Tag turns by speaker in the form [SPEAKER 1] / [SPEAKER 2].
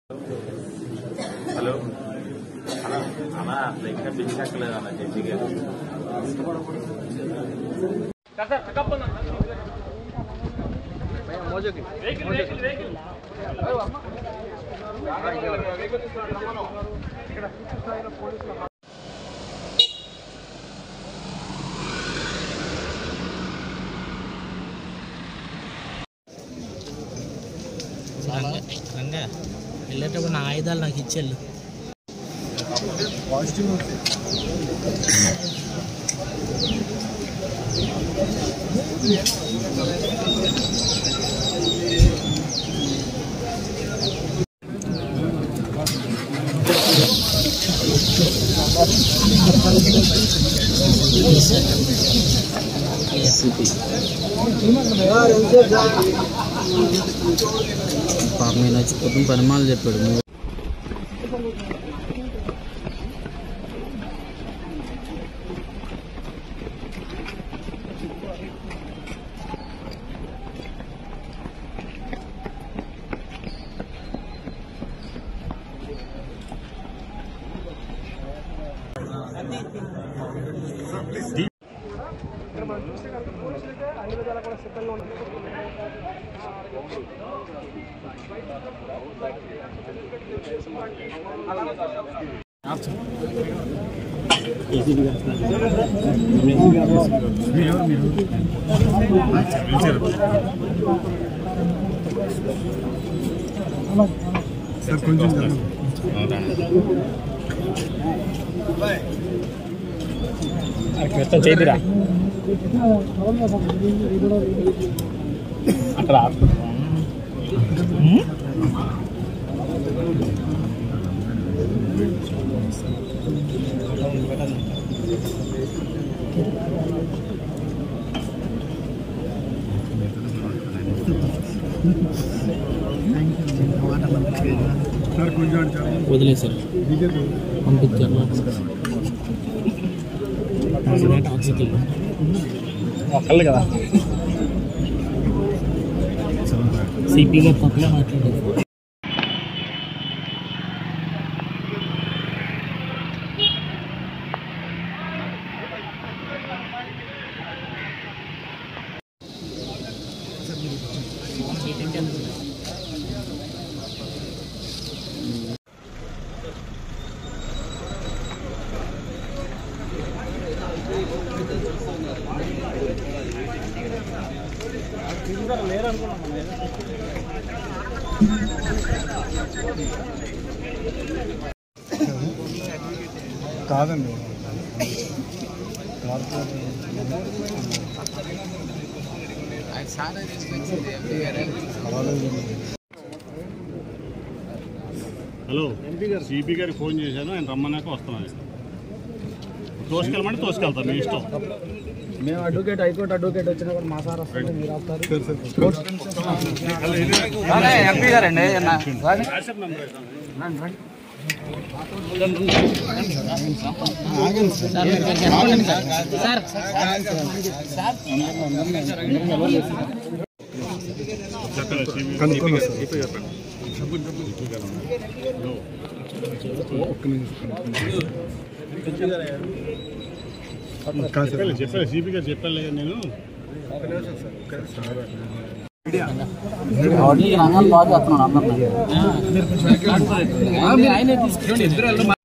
[SPEAKER 1] Hello అన్న అన్న అసలు ఇంకా బిల్ ఎక్కలేదు అన్న జడ్జి గారు
[SPEAKER 2] రంగా రంగా వెళ్ళేటప్పుడు నా ఆయుధాలు నాకు ఇచ్చేళ్ళు పాప నేను వచ్చి పొద్దున పనిమాలు చెప్పాడు నువ్వు వదిలేశారు పంపించారు ఆక్సిజన్
[SPEAKER 3] ఒక్కళ్ళు కదా
[SPEAKER 2] సిపి గారు తప్పుగా మాట్లాడారు
[SPEAKER 3] కాదండి
[SPEAKER 4] హలో సిపి గారికి ఫోన్ చేశాను ఆయన రమ్మన్నాక వస్తున్నాను తోసుకెళ్ళమంటే తోసుకెళ్తాను మీ ఇష్టం
[SPEAKER 3] మేము అడ్వకేట్ హైకోర్టు అడ్వకేట్ వచ్చినా కూడా మా సార్ వస్తారు మీరు ఆపుతారు ఎంపీ గారండి
[SPEAKER 4] వాట్సాప్ నెంబర్ వేసాను.
[SPEAKER 2] సార్
[SPEAKER 4] చెప్పండి, CP గారు. చెప్పాలి చెప్పాలి సిపి గారు చెప్పాలి కదా నేను
[SPEAKER 2] రంగాలు బాగా చేస్తున్నాడు అందరినీ ఆయనే తీసుకొచ్చి